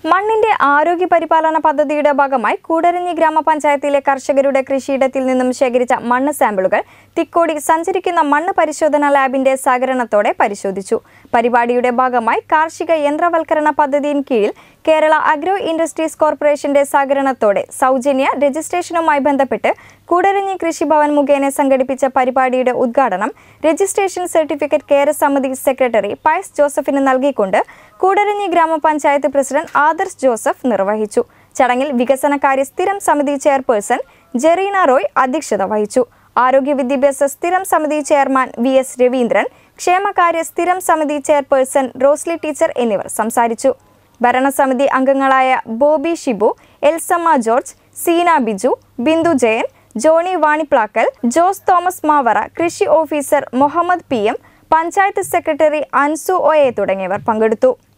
മണ്ണിന്റെ ആരോഗ്യ പരിപാലന പദ്ധതിയുടെ ഭാഗമായി കൂടരഞ്ഞി ഗ്രാമപഞ്ചായത്തിലെ കർഷകരുടെ കൃഷിയിടത്തിൽ നിന്നും ശേഖരിച്ച മണ്ണ് സാമ്പിളുകൾ തിക്കോടി സഞ്ചരിക്കുന്ന മണ്ണ് പരിശോധന ലാബിന്റെ സഹകരണത്തോടെ പരിശോധിച്ചു പരിപാടിയുടെ ഭാഗമായി കാർഷിക യന്ത്രവൽക്കരണ പദ്ധതിயின் കീഴിൽ കേരള അഗ്രോ ഇൻഡസ്ട്രീസ് കോർപ്പറേഷന്റെ സഹകരണത്തോടെ സൗജന്യ രജിസ്ട്രേഷനുമായി ബന്ധപ്പെട്ട് കൂടരഞ്ഞി കൃഷിഭവൻ മുഖേന സംഘടിപ്പിച്ച പരിപാടിയുടെ ഉദ്ഘാടനം രജിസ്ട്രേഷൻ സർട്ടിഫിക്കറ്റ് കെയർ സമിതി സെക്രട്ടറി പയസ് ജോസഫിന് നൽകിക്കൊണ്ട് കൂടരഞ്ഞി ഗ്രാമപഞ്ചായത്ത് പ്രസിഡന്റ് ആദർശ് ജോസഫ് നിർവഹിച്ചു ചടങ്ങിൽ വികസനകാര്യ സ്ഥിരം സമിതി ചെയർപേഴ്സൺ ജെറീന റോയ് അധ്യക്ഷത വഹിച്ചു ആരോഗ്യ വിദ്യാഭ്യാസ സ്ഥിരം സമിതി ചെയർമാൻ വി എസ് രവീന്ദ്രൻ ക്ഷേമകാര്യ സ്ഥിരം സമിതി ചെയർപേഴ്സൺ റോസ്ലി ടീച്ചർ എന്നിവർ സംസാരിച്ചു ഭരണസമിതി അംഗങ്ങളായ ബോബി ഷിബു എൽസമ്മ ജോർജ് സീന ബിജു ബിന്ദു ജയൻ ജോണി വാണിപ്ലാക്കൽ ജോസ് തോമസ് മാവറ കൃഷി officer Muhammad P M panchayat secretary Ansu ഒയെ തുടങ്ങിയവർ പങ്കെടുത്തു